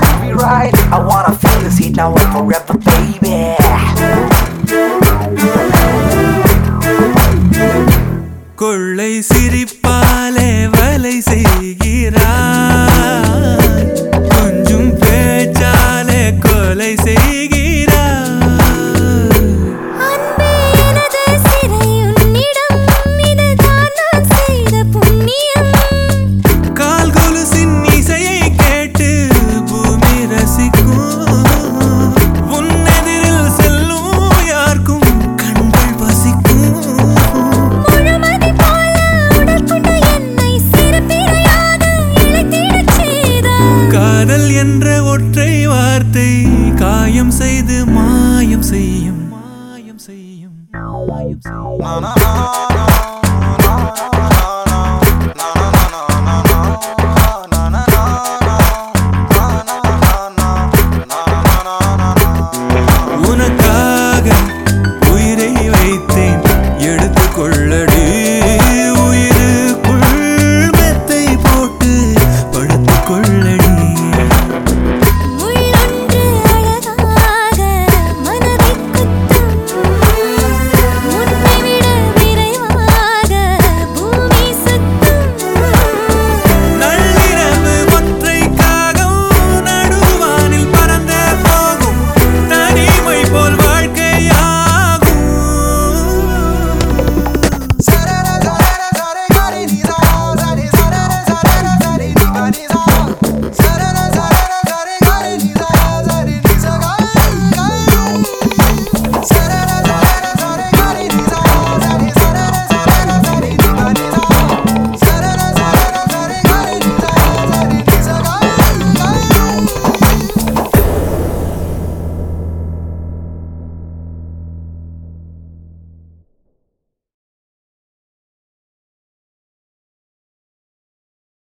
prove it right. I wanna feel this heat now and forever, baby. கொள்ளை சிரிப்பாலே வலை செய்கிறாய் கொஞ்சம் பேச்சாலே கொலை செய்கிறாய் அன்பே எனது சிறை உன்னிடம் இதுதான் நான் செய்த புண்ணியம் கால் கொலுசின் இசையை கேட்டு பூமி ரசிக்கும் உன்னெதிரில் செல்லும் யாருக்கும் கண்கள் வசிக்கும் முழுமதி போல உடல் கொண்ட என்னை சிறப்பிரையாக இழைத்திடச் செய்தாய் காதல் என்ற ஒற்றை வார்த்தை காயம் செய்து மாயம் செய்யும் மாயம் செய்யும் மாயம் செய்யும்